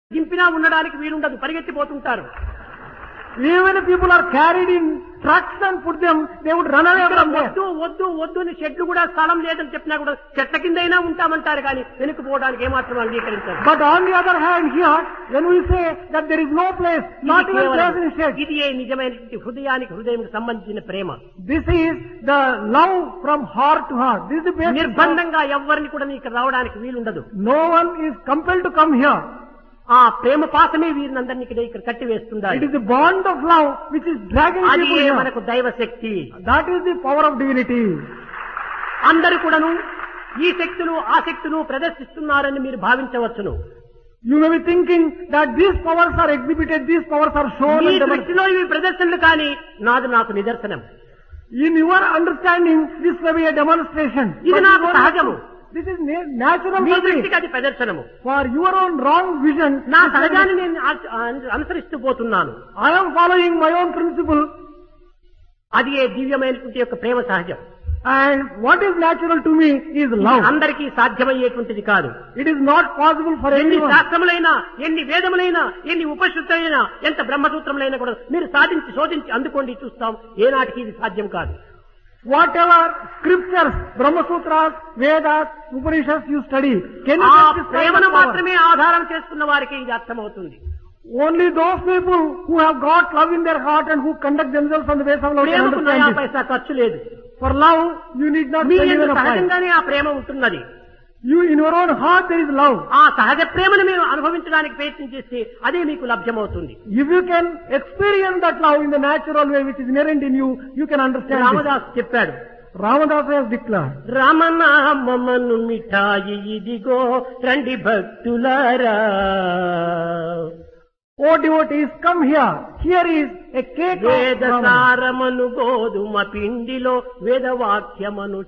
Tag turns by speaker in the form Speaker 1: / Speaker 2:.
Speaker 1: దింపినా ఉండడానికి వీలుండదు పరిగెత్తిపోతుంటారు
Speaker 2: Even if people are carried in trucks and put them, they would run away
Speaker 1: ఇక్కడ
Speaker 2: from there.
Speaker 1: వద్దు వద్దు వద్దు అని చెట్లు కూడా స్థలం లేదని చెప్పినా కూడా చెట్ల కిందైనా ఉంటామంటారు కానీ వెనుక పోవడానికి ఏమాత్రం అంగీకరించారు
Speaker 2: But on the other hand, here, when we say that there is no place, not even place in shed,
Speaker 1: ఇది ఏ నిజమైనటువంటి హృదయానికి హృదయం సంబంధించిన ప్రేమ
Speaker 2: this is the love from heart to heart. This is the basic.
Speaker 1: నిర్బంధంగా ఎవరిని కూడా నీకు రావడానికి వీలుండదు
Speaker 2: No one is compelled to come here.
Speaker 1: ఆ ప్రేమ పాసమే వీరినందరినీ ఇక్కడ ఇక్కడ కట్టి
Speaker 2: It
Speaker 1: వేస్తుండాలి
Speaker 2: is the bond of love which is dragging
Speaker 1: అది
Speaker 2: people
Speaker 1: ఏ
Speaker 2: here.
Speaker 1: మనకు దైవ శక్తి
Speaker 2: That is the power of divinity.
Speaker 1: అందరు కూడాను ఈ శక్తులు ఆ శక్తులు ప్రదర్శిస్తున్నారని మీరు భావించవచ్చును
Speaker 2: You may be thinking that these powers are exhibited, these powers are shown
Speaker 1: me
Speaker 2: and demonstrated.
Speaker 1: దృష్టిలో ఇవి ప్రదర్శనలు కానీ నాది నాకు నిదర్శనం
Speaker 2: In your understanding, this may be a demonstration.
Speaker 1: ఇది
Speaker 2: But
Speaker 1: నాకు
Speaker 2: you are-
Speaker 1: సహజము
Speaker 2: This is na- natural
Speaker 1: me
Speaker 2: for me.
Speaker 1: దృష్టికి అది ప్రదర్శనము
Speaker 2: For your own wrong vision,
Speaker 1: నా
Speaker 2: this may be-
Speaker 1: సహజాన్ని నేను ఆ- ఆ- అనుసరిస్తూ పోతున్నాను
Speaker 2: I am following my own principle
Speaker 1: అది ఏ దివ్యమైనటువంటి యొక్క ప్రేమ సహజం
Speaker 2: and what is natural to me is
Speaker 1: ఇది
Speaker 2: love.
Speaker 1: అందరికీ సాధ్యమయ్యేటువంటిది కాదు
Speaker 2: It is not possible for
Speaker 1: ఎన్ని
Speaker 2: anyone.
Speaker 1: శాస్త్రములైనా ఎన్ని వేదములైనా ఎన్ని ఉపశుద్ధులైనా ఎంత బ్రహ్మసూత్రములైనా కూడా మీరు సాధించి శోధించి అందుకోండి చూస్తాం ఏనాటికి ఇది సాధ్యం కాదు
Speaker 2: Whatever scriptures, Brahma Sutras, Vedas, Upanishads you study, can you
Speaker 1: ఆ
Speaker 2: get this kind of
Speaker 1: ప్రేమను
Speaker 2: power?
Speaker 1: మాత్రమే ఆధారం చేసుకున్న వారికి ఇది అర్థమవుతుంది
Speaker 2: Only those people who have got love in their heart and who conduct themselves on the basis of love can
Speaker 1: ప్రేమకు నయా
Speaker 2: understand it.
Speaker 1: పైసా ఖర్చు లేదు
Speaker 2: For love, you need not
Speaker 1: me
Speaker 2: spend
Speaker 1: యందు
Speaker 2: even a price.
Speaker 1: సహజంగానే ఆ ప్రేమ ఉంటున్నది
Speaker 2: You, in your own heart, there is love.
Speaker 1: ఆ సహజ ప్రేమను మీరు అనుభవించడానికి ప్రయత్నం చేస్తే అదే మీకు లభ్యమవుతుంది
Speaker 2: If you can experience that love in the natural way which is inherent in you, you can understand it.
Speaker 1: Ramdas చెప్పాడు
Speaker 2: Ramadasa has declared.
Speaker 1: రమణామను మిఠాయి ఇదిగో రండి భక్తులారా
Speaker 2: Oh devotees, come here. Here is a cake of
Speaker 1: వేద
Speaker 2: Brahman.
Speaker 1: సారమను గోధుమ పిండిలో వేదవాక్యమను